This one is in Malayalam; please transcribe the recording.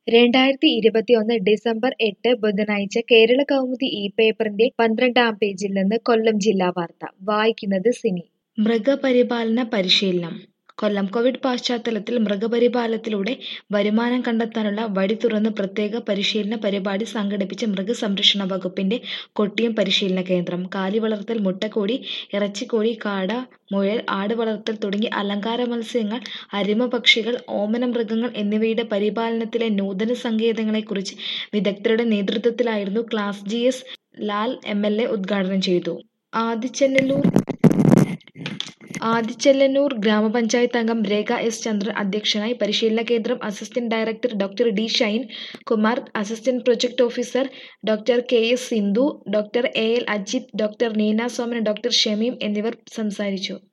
രണ്ടായിരത്തി ഇരുപത്തിയൊന്ന് ഡിസംബർ എട്ട് ബുധനാഴ്ച കേരള കൗമുദി ഈ പേപ്പറിന്റെ പന്ത്രണ്ടാം പേജിൽ നിന്ന് കൊല്ലം ജില്ലാ വാർത്ത വായിക്കുന്നത് സിനി മൃഗപരിപാലന പരിശീലനം കൊല്ലം കോവിഡ് പശ്ചാത്തലത്തിൽ മൃഗപരിപാലനത്തിലൂടെ വരുമാനം കണ്ടെത്താനുള്ള വഴി തുറന്ന് പ്രത്യേക പരിശീലന പരിപാടി സംഘടിപ്പിച്ച മൃഗസംരക്ഷണ വകുപ്പിന്റെ കൊട്ടിയം പരിശീലന കേന്ദ്രം കാലി വളർത്തൽ മുട്ടക്കോഴി ഇറച്ചിക്കോഴി കാട മുയൽ ആട് വളർത്തൽ തുടങ്ങി അലങ്കാര മത്സ്യങ്ങൾ അരിമ പക്ഷികൾ ഓമന മൃഗങ്ങൾ എന്നിവയുടെ പരിപാലനത്തിലെ നൂതന സങ്കേതങ്ങളെക്കുറിച്ച് വിദഗ്ധരുടെ നേതൃത്വത്തിലായിരുന്നു class G S Lal M L A ഉദ്ഘാടനം ചെയ്തു ആദിച്ചനല്ലൂർ ആദിച്ചെല്ലന്നൂർ ഗ്രാമപഞ്ചായത്ത് അംഗം രേഖ എസ് ചന്ദ്രൻ അധ്യക്ഷനായി പരിശീലന കേന്ദ്രം assistant director doctor D Shine Kumar assistant project officer doctor K S Sindhu doctor A L Ajith doctor Neena Soman doctor Shameem എന്നിവർ സംസാരിച്ചു